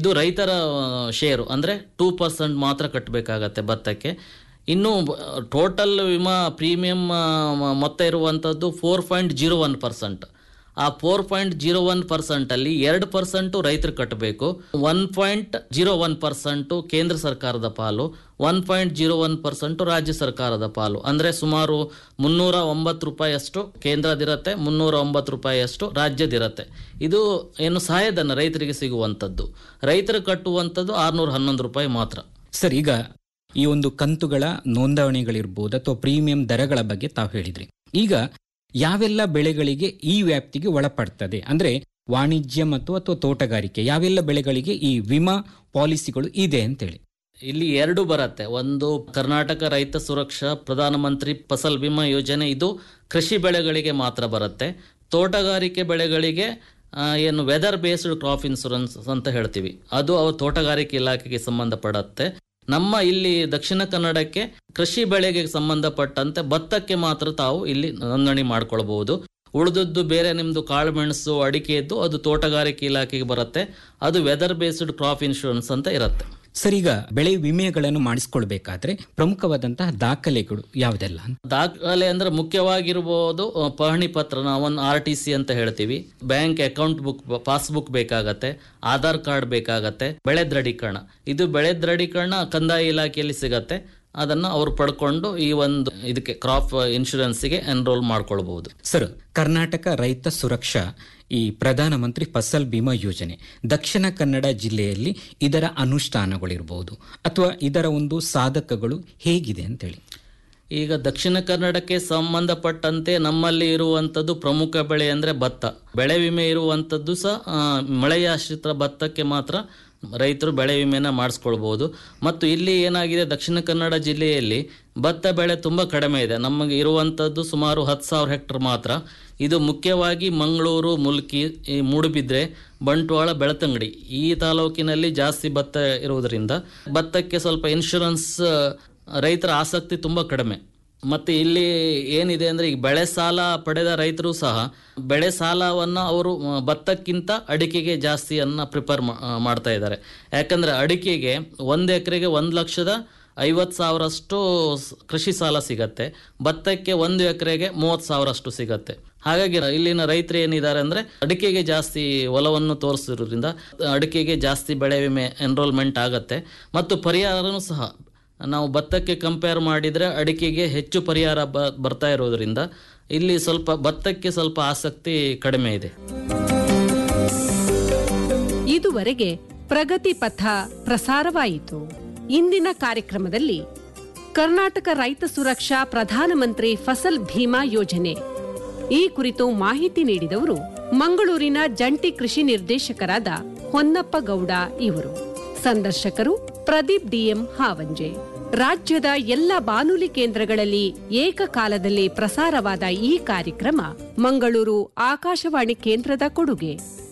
ಇದು ರೈತರ ಶೇರು ಅಂದರೆ ಟೂ ಪರ್ಸೆಂಟ್ ಮಾತ್ರ ಕಟ್ಟಬೇಕಾಗತ್ತೆ ಭತ್ತಕ್ಕೆ ಇನ್ನು ಟೋಟಲ್ ವಿಮಾ ಪ್ರೀಮಿಯಂ ಮೊತ್ತ ಇರುವಂಥದ್ದು four point zero one percent ಆ ಫೋರ್ ಪಾಯಿಂಟ್ ಜೀರೋ ಒನ್ ಪರ್ಸೆಂಟಲ್ಲಿ ಎರಡು ಪರ್ಸೆಂಟು ರೈತರು ಕಟ್ಟಬೇಕು one point zero one percent ಕೇಂದ್ರ ಸರ್ಕಾರದ ಪಾಲು one point zero one percent ರಾಜ್ಯ ಸರ್ಕಾರದ ಪಾಲು ಅಂದರೆ ಸುಮಾರು ಮುನ್ನೂರ ಒಂಬತ್ತು ರೂಪಾಯಿಯಷ್ಟು ಕೇಂದ್ರದಿರುತ್ತೆ ಮುನ್ನೂರ ಒಂಬತ್ತು ರೂಪಾಯಿಯಷ್ಟು ರಾಜ್ಯದಿರುತ್ತೆ ಇದು ಏನು ಸಹಾಯಧನ ರೈತರಿಗೆ ಸಿಗುವಂಥದ್ದು ರೈತರು ಕಟ್ಟುವಂಥದ್ದು ಆರುನೂರ ಹನ್ನೊಂದು ರೂಪಾಯಿ ಮಾತ್ರ ಸರ್ ಈಗ ಈ ಒಂದು ಕಂತುಗಳ ನೋಂದಣಿಗಳಿರ್ಬೋದು ಅಥವಾ ಪ್ರೀಮಿಯಂ ದರಗಳ ಬಗ್ಗೆ ತಾವು ಹೇಳಿದ್ರಿ ಈಗ ಯಾವೆಲ್ಲ ಬೆಳೆಗಳಿಗೆ ಈ ವ್ಯಾಪ್ತಿಗೆ ಒಳಪಡ್ತದೆ ಅಂದ್ರೆ ವಾಣಿಜ್ಯ ಮತ್ತು ಅಥವಾ ತೋಟಗಾರಿಕೆ ಯಾವೆಲ್ಲ ಬೆಳೆಗಳಿಗೆ ಈ ವಿಮಾ ಪಾಲಿಸಿಗಳು ಇದೆ ಅಂತೇಳಿ ಇಲ್ಲಿ ಎರಡು ಬರುತ್ತೆ ಒಂದು ಕರ್ನಾಟಕ ರೈತ ಸುರಕ್ಷಾ ಪ್ರಧಾನಮಂತ್ರಿ ಫಸಲ್ ಬಿಮಾ ಯೋಜನೆ ಇದು ಕೃಷಿ ಬೆಳೆಗಳಿಗೆ ಮಾತ್ರ ಬರುತ್ತೆ ತೋಟಗಾರಿಕೆ ಬೆಳೆಗಳಿಗೆ ಆ, ಏನು ವೆದರ್ ಬೇಸ್ಡ್ ಕ್ರಾಪ್ ಇನ್ಶೂರೆನ್ಸ್ ಅಂತ ಹೇಳ್ತೀವಿ ಅದು ಅವು ತೋಟಗಾರಿಕೆ ಇಲಾಖೆಗೆ ಸಂಬಂಧಪಡುತ್ತೆ ನಮ್ಮ ಇಲ್ಲಿ ದಕ್ಷಿಣ ಕನ್ನಡಕ್ಕೆ ಕೃಷಿ ಬೆಳೆಗೆ ಸಂಬಂಧಪಟ್ಟಂತೆ ಭತ್ತಕ್ಕೆ ಮಾತ್ರ ತಾವು ಇಲ್ಲಿ ನೋಂದಣಿ ಮಾಡ್ಕೊಳ್ಬಹುದು ಉಳಿದದ್ದು ಬೇರೆ ನಿಮ್ಮದು ಕಾಳುಮೆಣಸು ಅಡಿಕೆದ್ದು ಅದು ತೋಟಗಾರಿಕೆ ಇಲಾಖೆಗೆ ಬರುತ್ತೆ ಅದು ವೆದರ್ ಬೇಸ್ಡ್ ಕ್ರಾಪ್ ಇನ್ಶೂರೆನ್ಸ್ ಅಂತ ಇರುತ್ತೆ ಸರ್ ಈಗ ಬೆಳೆ ವಿಮೆಗಳನ್ನು ಮಾಡಿಸ್ಕೊಳ್ಬೇಕಾದ್ರೆ ಪ್ರಮುಖವಾದಂತಹ ದಾಖಲೆಗಳು ಯಾವುದೆಲ್ಲ ದಾಖಲೆ ಅಂದ್ರೆ ಮುಖ್ಯವಾಗಿರ್ಬೋದು ಅಹ್, ಪಹಣಿ ಪತ್ರ ನಾವೊಂದು ಆರ್ ಟಿ ಸಿ ಅಂತ ಹೇಳ್ತೀವಿ ಬ್ಯಾಂಕ್ ಅಕೌಂಟ್ ಬುಕ್ ಪಾಸ್ಬುಕ್ ಬೇಕಾಗತ್ತೆ ಆಧಾರ್ ಕಾರ್ಡ್ ಬೇಕಾಗತ್ತೆ ಬೆಳೆ ದೃಢೀಕರಣ ಇದು ಬೆಳೆ ದೃಢೀಕರಣ ಕಂದಾಯ ಇಲಾಖೆಯಲ್ಲಿ ಸಿಗತ್ತೆ ಅದನ್ನು ಅವರು ಪಡ್ಕೊಂಡು ಈ ಒಂದು ಇದಕ್ಕೆ ಕ್ರಾಪ್ ಇನ್ಶೂರೆನ್ಸ್ಗೆ ಎನ್ರೋಲ್ ಮಾಡ್ಕೊಳ್ಬಹುದು ಸರ್ ಕರ್ನಾಟಕ ರೈತ ಸುರಕ್ಷಾ ಈ ಪ್ರಧಾನಮಂತ್ರಿ ಫಸಲ್ ಬಿಮಾ ಯೋಜನೆ ದಕ್ಷಿಣ ಕನ್ನಡ ಜಿಲ್ಲೆಯಲ್ಲಿ ಇದರ ಅನುಷ್ಠಾನಗಳಿರ್ಬೋದು ಅಥವಾ ಇದರ ಒಂದು ಸಾಧಕಗಳು ಹೇಗಿದೆ ಅಂತೇಳಿ ಈಗ ದಕ್ಷಿಣ ಕನ್ನಡಕ್ಕೆ ಸಂಬಂಧಪಟ್ಟಂತೆ ನಮ್ಮಲ್ಲಿ ಇರುವಂಥದ್ದು ಪ್ರಮುಖ ಬೆಳೆ ಅಂದರೆ ಭತ್ತ ಬೆಳೆ ವಿಮೆ ಇರುವಂಥದ್ದು ಸಹ ಆ, ಮಳೆಯಾಶ್ರಿತ ಭತ್ತಕ್ಕೆ ಮಾತ್ರ ರೈತರು ಬೆಳೆ ವಿಮೆನ ಮಾಡಿಸ್ಕೊಳ್ಬೋದು ಮತ್ತು ಇಲ್ಲಿ ಏನಾಗಿದೆ ದಕ್ಷಿಣ ಕನ್ನಡ ಜಿಲ್ಲೆಯಲ್ಲಿ ಭತ್ತ ಬೆಳೆ ತುಂಬ ಕಡಿಮೆ ಇದೆ ನಮಗೆ ಇರುವಂಥದ್ದು ಸುಮಾರು ಹತ್ತು ಸಾವಿರ ಹೆಕ್ಟರ್ ಮಾತ್ರ ಇದು ಮುಖ್ಯವಾಗಿ ಮಂಗಳೂರು ಮುಲ್ಕಿ ಈ ಮೂಡುಬಿದ್ರೆ ಬಂಟ್ವಾಳ ಬೆಳತಂಗಡಿ ಈ ತಾಲೂಕಿನಲ್ಲಿ ಜಾಸ್ತಿ ಭತ್ತ ಇರುವುದರಿಂದ ಭತ್ತಕ್ಕೆ ಸ್ವಲ್ಪ ಇನ್ಶೂರೆನ್ಸ್ ರೈತರ ಆಸಕ್ತಿ ತುಂಬ ಕಡಿಮೆ ಮತ್ತು ಇಲ್ಲಿ ಏನಿದೆ ಅಂದರೆ ಈಗ ಬೆಳೆ ಸಾಲ ಪಡೆದ ರೈತರು ಸಹ ಬೆಳೆ ಸಾಲವನ್ನು ಅವರು ಆ, ಭತ್ತಕ್ಕಿಂತ ಅಡಿಕೆಗೆ ಜಾಸ್ತಿಯನ್ನು ಪ್ರಿಪೇರ್ ಮಾಡ್ತಾ ಇದ್ದಾರೆ ಯಾಕಂದರೆ ಅಡಿಕೆಗೆ ಒಂದು ಎಕರೆಗೆ ಒಂದು ಲಕ್ಷದ ಐವತ್ತು ಸಾವಿರಷ್ಟು ಸ್- ಕೃಷಿ ಸಾಲ ಸಿಗತ್ತೆ ಭತ್ತಕ್ಕೆ ಒಂದು ಎಕರೆಗೆ ಮೂವತ್ತು ಸಾವಿರಷ್ಟು ಸಿಗತ್ತೆ ಹಾಗಾಗಿ ಇಲ್ಲಿನ ರೈತರು ಏನಿದ್ದಾರೆ ಅಂದರೆ ಅಡಿಕೆಗೆ ಜಾಸ್ತಿ ಒಲವನ್ನು ತೋರಿಸಿರೋದ್ರಿಂದ ಅಡಿಕೆಗೆ ಜಾಸ್ತಿ ಬೆಳೆ ವಿಮೆ ಎನ್ರೋಲ್ಮೆಂಟ್ ಆಗತ್ತೆ ಮತ್ತು ಪರಿಹಾರನೂ ಸಹ ನಾವು ಭತ್ತಕ್ಕೆ ಕಂಪೇರ್ ಮಾಡಿದರೆ ಅಡಿಕೆಗೆ ಹೆಚ್ಚು ಪರಿಹಾರ ಬ ಬರ್ತಾ ಇರೋದ್ರಿಂದ ಇಲ್ಲಿ ಸ್ವಲ್ಪ ಭತ್ತಕ್ಕೆ ಸ್ವಲ್ಪ ಆಸಕ್ತಿ ಕಡಿಮೆ ಇದೆ ಇದುವರೆಗೆ ಪ್ರಗತಿ ಪಥ ಪ್ರಸಾರವಾಯಿತು ಇಂದಿನ ಕಾರ್ಯಕ್ರಮದಲ್ಲಿ ಕರ್ನಾಟಕ ರೈತ ಸುರಕ್ಷಾ ಪ್ರಧಾನಮಂತ್ರಿ ಫಸಲ್ ಭೀಮಾ ಯೋಜನೆ ಈ ಕುರಿತು ಮಾಹಿತಿ ನೀಡಿದವರು ಮಂಗಳೂರಿನ ಜಂಟಿ ಕೃಷಿ ನಿರ್ದೇಶಕರಾದ ಹೊನ್ನಪ್ಪ ಗೌಡ ಇವರು ಸಂದರ್ಶಕರು ಪ್ರದೀಪ್ ಡಿಎಂ ಹಾವಂಜೆ ರಾಜ್ಯದ ಎಲ್ಲ ಬಾನುಲಿ ಕೇಂದ್ರಗಳಲ್ಲಿ ಏಕಕಾಲದಲ್ಲಿ ಪ್ರಸಾರವಾದ ಈ ಕಾರ್ಯಕ್ರಮ ಮಂಗಳೂರು ಆಕಾಶವಾಣಿ ಕೇಂದ್ರದ ಕೊಡುಗೆ